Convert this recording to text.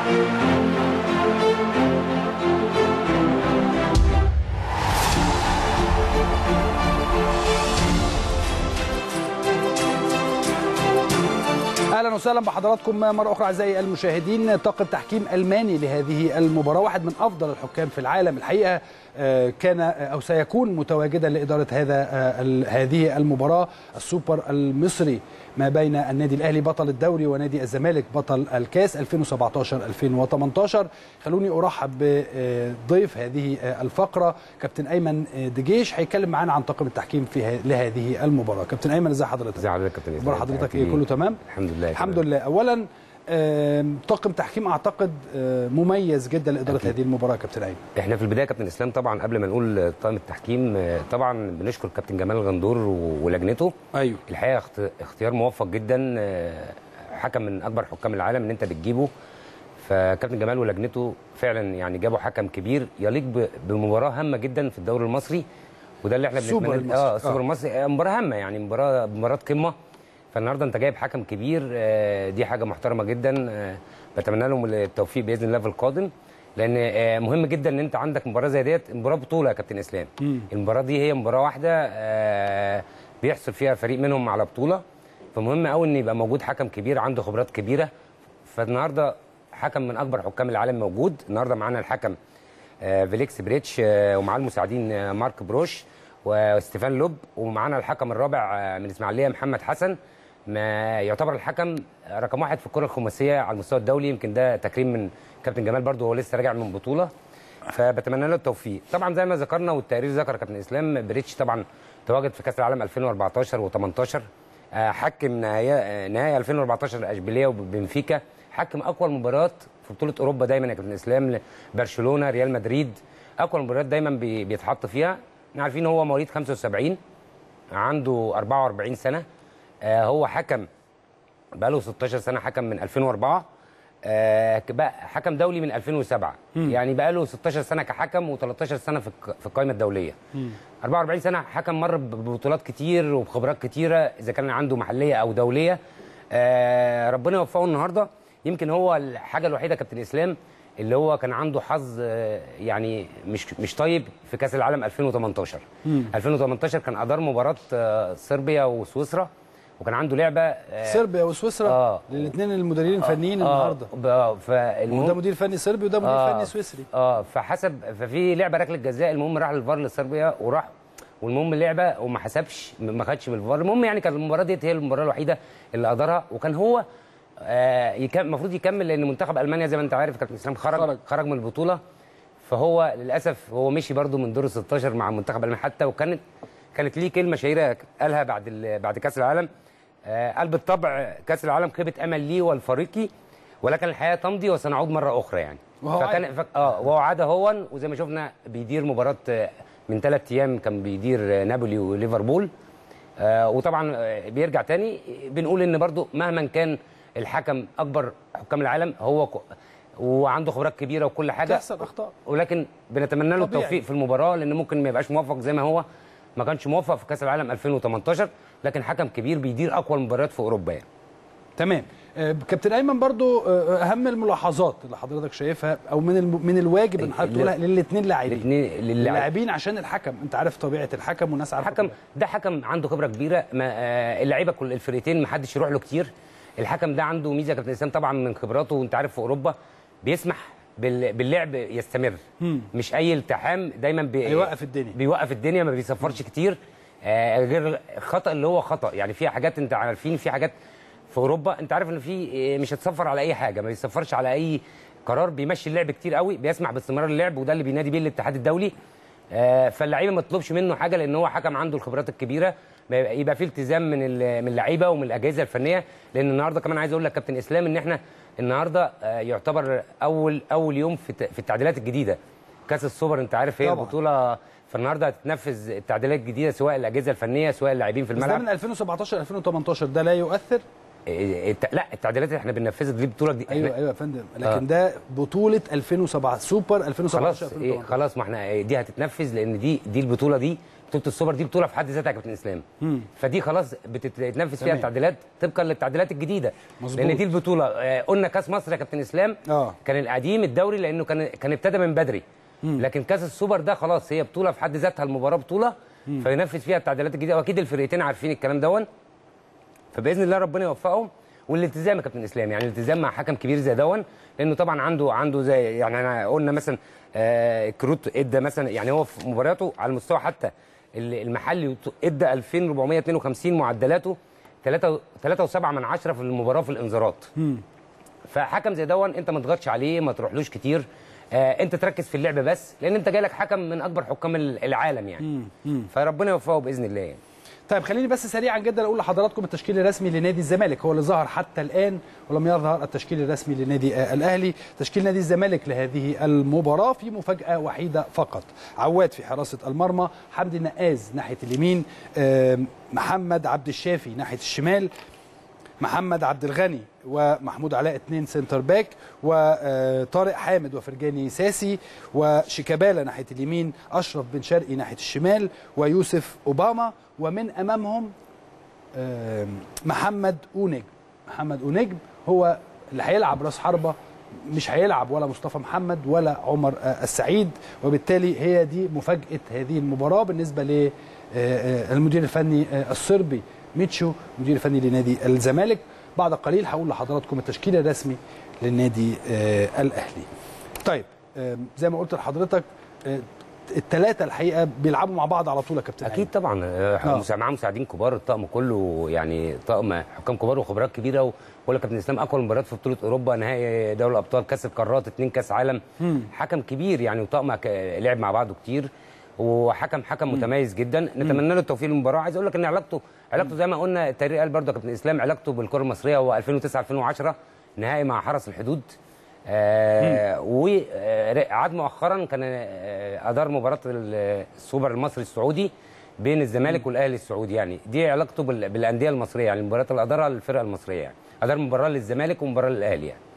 اهلا وسهلا بحضراتكم مره اخرى اعزائي المشاهدين طاقم تحكيم الماني لهذه المباراه واحد من افضل الحكام في العالم الحقيقه آه، كان او سيكون متواجدا لاداره هذا آه، ال- هذه المباراه السوبر المصري ما بين النادي الاهلي بطل الدوري ونادي الزمالك بطل الكاس 2017 2018 خلوني ارحب بضيف هذه آه، الفقره كابتن ايمن آه، دجيش هيتكلم معانا عن طاقم التحكيم في ه- لهذه المباراه كابتن ايمن ازي حضرتك ازي حضرتك يا كابتن اخبار إسلام؟ حضرتك تحياتي ايه كله ليك. تمام الحمد لله الحمد تمام. لله اولا آم، طاقم تحكيم اعتقد آه، مميز جدا لاداره أكيد. هذه المباراه يا كابتن ايمن احنا في البدايه كابتن اسلام طبعا قبل ما نقول طاقم التحكيم آه، طبعا بنشكر كابتن جمال غندور و- ولجنته ايوه الحقيقه اخت- اختيار موفق جدا آه، حكم من اكبر حكام العالم ان انت بتجيبه فكابتن جمال ولجنته فعلا يعني جابوا حكم كبير يليق ب- بمباراه هامه جدا في الدوري المصري وده اللي احنا السوبر بنتمنى المصري. اه السوبر آه. المصري آه، مباراه هامه يعني مباراه مباراه قمه فالنهارده انت جايب حكم كبير آه، دي حاجه محترمه جدا آه، بتمنى لهم التوفيق باذن الله في القادم لان آه، مهم جدا ان انت عندك مباراه زي ديت مباراه بطوله يا كابتن اسلام المباراه دي هي مباراه واحده آه، بيحصل فيها فريق منهم على بطوله فمهم قوي ان يبقى موجود حكم كبير عنده خبرات كبيره فالنهارده حكم من اكبر حكام العالم موجود النهارده معانا الحكم آه، فيليكس بريتش آه، ومعاه المساعدين آه، مارك بروش وستيفان لوب ومعانا الحكم الرابع آه، من الاسماعيليه محمد حسن ما يعتبر الحكم رقم واحد في الكره الخماسيه على المستوى الدولي يمكن ده تكريم من كابتن جمال برضو هو لسه راجع من بطوله فبتمنى له التوفيق طبعا زي ما ذكرنا والتقرير ذكر كابتن اسلام بريتش طبعا تواجد في كاس العالم 2014 و18 حكم نهائي آه، نهائي 2014 اشبيليه وبنفيكا حكم اقوى المباريات في بطوله اوروبا دايما يا كابتن اسلام برشلونه ريال مدريد اقوى المباريات دايما بي- بيتحط فيها احنا عارفين هو مواليد 75 عنده 44 سنه آه، هو حكم بقاله 16 سنه حكم من 2004 آه، بقى حكم دولي من 2007 يعني بقاله 16 سنه كحكم و13 سنه في الق- في القائمه الدوليه 44 سنه حكم مر ب- ببطولات كتير وبخبرات كتيره اذا كان عنده محليه او دوليه آه، ربنا يوفقه النهارده يمكن هو الحاجه الوحيده كابتن اسلام اللي هو كان عنده حظ آه، يعني مش مش طيب في كاس العالم 2018 2018 كان ادار مباراه آه، صربيا وسويسرا وكان عنده لعبه آه، صربيا وسويسرا آه. الاثنين المديرين الفنيين النهارده ب- فالمهم وده مدير فني صربي وده مدير آه، فني سويسري اه فحسب ففي لعبه ركله جزاء المهم راح للفار لصربيا وراح والمهم اللعبه وما حسبش ما خدش من الفار المهم يعني كانت المباراه ديت هي المباراه الوحيده اللي ادارها وكان هو آه يكم- المفروض يكمل لان منتخب المانيا زي ما انت عارف كابتن اسلام خرج خرج. خرج, خرج من البطوله فهو للاسف هو مشي برده من دور ال 16 مع منتخب المانيا حتى وكانت كانت ليه كلمه شهيره قالها بعد ال- بعد كاس العالم آه قال بالطبع كاس العالم خيبه امل لي والفريقي ولكن الحياه تمضي وسنعود مره اخرى يعني وهو فكان فك... اه وهو عاد هو وزي ما شفنا بيدير مباراه آه، من ثلاث ايام كان بيدير آه، نابولي وليفربول آه وطبعا آه، بيرجع تاني بنقول ان برضو مهما كان الحكم اكبر حكام العالم هو ك... وعنده خبرات كبيره وكل حاجه تحصل اخطاء ولكن بنتمنى له طبيعي. التوفيق في المباراه لان ممكن ما يبقاش موفق زي ما هو ما كانش موفق في كاس العالم 2018 لكن حكم كبير بيدير اقوى المباريات في اوروبا يعني تمام آه، كابتن ايمن برضو آه، اهم الملاحظات اللي حضرتك شايفها او من الم... من الواجب ان حضرتك اللي- تقولها للاثنين لاعبين الاثنين للاعب اللاعبين عشان الحكم انت عارف طبيعه الحكم والناس عارفه حكم طبيعة. ده حكم عنده خبره كبيره ما آه، اللعيبه كل الفرقتين ما حدش يروح له كتير الحكم ده عنده ميزه كابتن اسلام طبعا من خبراته وانت عارف في اوروبا بيسمح بال- باللعب يستمر مش اي التحام دايما بي هيوقف الدنيا. بيوقف الدنيا ما بيصفرش كتير آه، غير خطا اللي هو خطا يعني في حاجات انت عارفين في حاجات في اوروبا انت عارف ان في آه، مش هتصفر على اي حاجه ما بيصفرش على اي قرار بيمشي اللعب كتير قوي بيسمح باستمرار اللعب وده اللي بينادي بيه الاتحاد الدولي آه، فاللعيبه ما تطلبش منه حاجه لان هو حكم عنده الخبرات الكبيره ما يبقى- يبقى في التزام من ال- من اللعيبه ومن الاجهزه الفنيه لان النهارده كمان عايز اقول لك كابتن اسلام ان احنا النهارده آه، يعتبر اول اول يوم في الت- في التعديلات الجديده كاس السوبر انت عارف هي طبعاً. البطوله فالنهارده هتتنفذ التعديلات الجديده سواء الاجهزه الفنيه سواء اللاعبين في بس ده الملعب من 2017 2018 ده لا يؤثر إيه، الت- لا التعديلات اللي احنا بننفذها دي بطوله جديده ايوه ايوه يا فندم لكن ده بطوله 2007 سوبر 2017 خلاص إيه 2018 خلاص ما احنا إيه، دي هتتنفذ لان دي دي البطوله دي بطوله السوبر دي بطوله في حد ذاتها يا كابتن اسلام فدي خلاص بتتنفذ فيها تمام. التعديلات طبقا للتعديلات الجديده مظبوط. لان دي البطوله آه، قلنا كاس مصر يا كابتن اسلام آه. كان القديم الدوري لانه كان كان ابتدى من بدري لكن كاس السوبر ده خلاص هي بطوله في حد ذاتها المباراه بطوله فينفذ فيها التعديلات الجديده واكيد الفرقتين عارفين الكلام دون فباذن الله ربنا يوفقهم والالتزام يا كابتن اسلام يعني الالتزام مع حكم كبير زي دون لانه طبعا عنده عنده زي يعني انا قلنا مثلا آه كروت ادى مثلا يعني هو في مبارياته على المستوى حتى ال- المحلي ادى 2452 معدلاته 3 3.7 من 10 في المباراه في الانذارات فحكم زي دون انت ما تضغطش عليه ما تروحلوش كتير آه انت تركز في اللعب بس لان انت جاي لك حكم من اكبر حكام العالم يعني فربنا يوفقه باذن الله يعني طيب خليني بس سريعا جدا اقول لحضراتكم التشكيل الرسمي لنادي الزمالك هو اللي ظهر حتى الان ولم يظهر التشكيل الرسمي لنادي آه، الاهلي تشكيل نادي الزمالك لهذه المباراه في مفاجاه وحيده فقط عواد في حراسه المرمى حمدي نقاز ناحيه اليمين آم، محمد عبد الشافي ناحيه الشمال محمد عبد الغني ومحمود علاء اثنين سنتر باك وطارق حامد وفرجاني ساسي وشيكابالا ناحيه اليمين اشرف بن شرقي ناحيه الشمال ويوسف اوباما ومن امامهم آم، محمد اونجم محمد اونجم هو اللي هيلعب راس حربه مش هيلعب ولا مصطفى محمد ولا عمر آه، السعيد وبالتالي هي دي مفاجاه هذه المباراه بالنسبه للمدير الفني آه، الصربي ميتشو مدير الفني لنادي الزمالك بعد قليل هقول لحضراتكم التشكيل الرسمي للنادي آه، الاهلي طيب آم، زي ما قلت لحضرتك الثلاثه الحقيقه بيلعبوا مع بعض على طول يا كابتن اكيد طبعا آه، آه. معاه مساعدين كبار الطقم كله يعني طقم حكام كبار وخبرات كبيره و- ولا كابتن اسلام اقوى المباريات في بطوله اوروبا نهائي دوري الابطال كاس القارات اتنين كاس عالم حكم كبير يعني وطقم ك- لعب مع بعضه كتير وحكم حكم متميز جدا نتمنى له التوفيق للمباراه عايز اقول لك ان علاقته علاقته زي ما قلنا التاريخ قال برضه يا كابتن اسلام علاقته بالكره المصريه هو 2009 2010 نهائي مع حرس الحدود آه وعاد مؤخرا كان آه، ادار مباراه ال- السوبر المصري السعودي بين الزمالك والاهلي السعودي يعني دي علاقته بال- بالانديه المصريه يعني المباريات اللي ادارها للفرقه المصريه يعني ادار مباراه للزمالك ومباراه للاهلي يعني